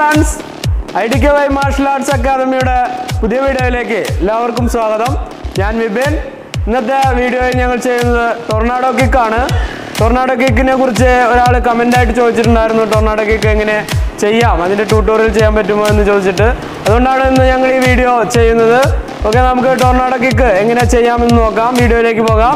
friends I D K Y martial arts അക്കാദമിയുടെ പുതിയ വീഡിയോയിലേക്ക് എല്ലാവർക്കും സ്വാഗതം ഞാൻ വിപിൻ ഇന്നത്തെ വീഡിയോയിൽ ഞങ്ങൾ ചെയ്യുന്നത് ടൊർണാഡോ കിക്കാണ് ടൊർണാഡോ കിക്കിനെ കുറിച്ച് ഒരാൾ കമൻ്റായിട്ട് ചോദിച്ചിട്ടുണ്ടായിരുന്നു ടൊർണാഡോ കിക്ക് എങ്ങനെ ചെയ്യാം അതിൻ്റെ ട്യൂട്ടോറിയൽ ചെയ്യാൻ പറ്റുമോ എന്ന് ചോദിച്ചിട്ട് അതുകൊണ്ടാണ് ഇന്ന് ഞങ്ങൾ ഈ വീഡിയോ ചെയ്യുന്നത് ഓക്കെ നമുക്ക് ടൊർണാഡോ കിക്ക് എങ്ങനെ ചെയ്യാമെന്ന് നോക്കാം വീഡിയോയിലേക്ക് പോകാം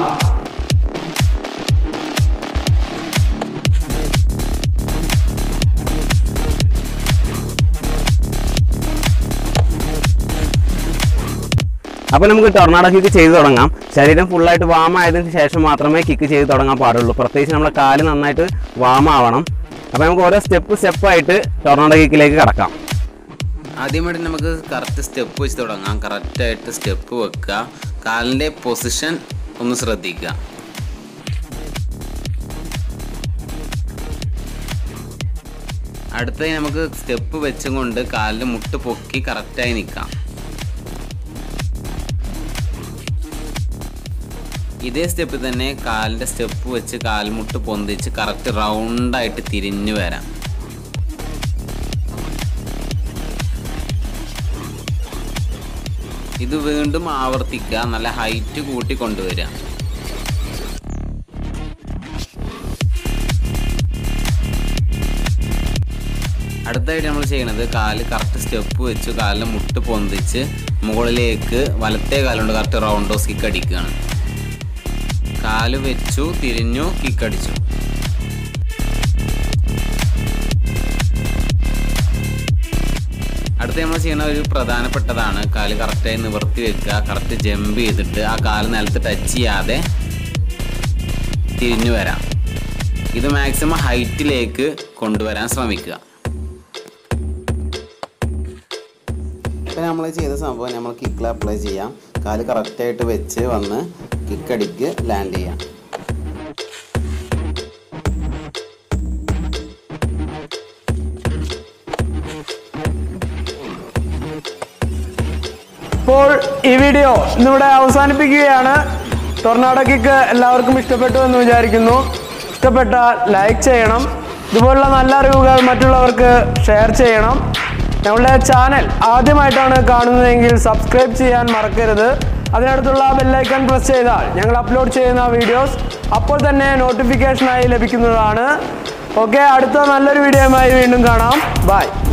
അപ്പോൾ നമുക്ക് ടൊർണാഡോ കിക്ക് ചെയ്ത് തുടങ്ങാം ശരീരം ഫുള്ളായിട്ട് വാം ആയതിനു ശേഷം മാത്രമേ കിക്ക് ചെയ്ത് തുടങ്ങാൻ പാടുള്ളൂ പ്രത്യേകിച്ച് നമ്മുടെ കാല് നന്നായിട്ട് വാം ആവണം അപ്പോൾ നമുക്ക് ഓരോ സ്റ്റെപ്പ് സ്റ്റെപ്പായിട്ട് ടൊർണാഡോ കിക്കിലേക്ക് കടക്കാം ആദ്യമായിട്ട് നമുക്ക് കറക്റ്റ് സ്റ്റെപ്പ് വെച്ച് തുടങ്ങാം കറക്റ്റായിട്ട് സ്റ്റെപ്പ് വെക്കുക കാലിൻ്റെ പൊസിഷൻ ഒന്ന് ശ്രദ്ധിക്കുക അടുത്തായി നമുക്ക് സ്റ്റെപ്പ് വെച്ചും കൊണ്ട് കാലിൻ്റെ മുട്ട് പൊക്കി കറക്റ്റായി നിൽക്കാം ഇതേ സ്റ്റെപ്പിൽ തന്നെ കാലിൻ്റെ സ്റ്റെപ്പ് വെച്ച് കാൽമുട്ട് പൊന്തിച്ച് കറക്റ്റ് റൗണ്ടായിട്ട് തിരിഞ്ഞു വരാം ഇത് വീണ്ടും ആവർത്തിക്കുക നല്ല ഹൈറ്റ് കൂട്ടി കൊണ്ടുവരിക അടുത്തായിട്ട് നമ്മൾ ചെയ്യുന്നത് കാല് കറക്റ്റ് സ്റ്റെപ്പ് വെച്ച് കാലിന് മുട്ട് പൊന്തിച്ച് മുകളിലേക്ക് വലത്തെ കാലുകൊണ്ട് കറക്റ്റ് റൗണ്ടോസ് കിക്ക് അടിക്കുകയാണ് കാല് വെച്ചു തിരിഞ്ഞു കിക്ക് അടിച്ചു അടുത്ത നമ്മൾ ചെയ്യുന്ന ഒരു പ്രധാനപ്പെട്ടതാണ് കാല് കറക്റ്റായി നിവർത്തി വെക്കുക കറക്റ്റ് ജമ്പ് ചെയ്തിട്ട് ആ കാല് നിലത്ത് ടച്ച് ചെയ്യാതെ തിരിഞ്ഞു വരാം ഇത് മാക്സിമം ഹൈറ്റിലേക്ക് കൊണ്ടുവരാൻ ശ്രമിക്കുക ഇപ്പം നമ്മൾ ചെയ്ത സംഭവം നമ്മൾ കിക്കിൽ അപ്ലൈ ചെയ്യാം കാല് കറക്റ്റായിട്ട് വെച്ച് വന്ന് കിക്കടിക്ക് ലാൻഡ് ചെയ്യാം ഇപ്പോൾ ഈ വീഡിയോ ഇന്നിവിടെ അവസാനിപ്പിക്കുകയാണ് ടൊർണാഡോ കിക്ക് എല്ലാവർക്കും ഇഷ്ടപ്പെട്ടു എന്ന് വിചാരിക്കുന്നു ഇഷ്ടപ്പെട്ടാൽ ലൈക്ക് ചെയ്യണം ഇതുപോലുള്ള നല്ല അറിവുകൾ മറ്റുള്ളവർക്ക് ഷെയർ ചെയ്യണം ഞങ്ങളുടെ ചാനൽ ആദ്യമായിട്ടാണ് കാണുന്നതെങ്കിൽ സബ്സ്ക്രൈബ് ചെയ്യാൻ മറക്കരുത് അതിനടുത്തുള്ള ബെല്ലൈക്കൺ പ്രസ് ചെയ്താൽ ഞങ്ങൾ അപ്ലോഡ് ചെയ്യുന്ന വീഡിയോസ് അപ്പോൾ തന്നെ നോട്ടിഫിക്കേഷനായി ലഭിക്കുന്നതാണ് ഓക്കെ അടുത്ത നല്ലൊരു വീഡിയോയുമായി വീണ്ടും കാണാം ബൈ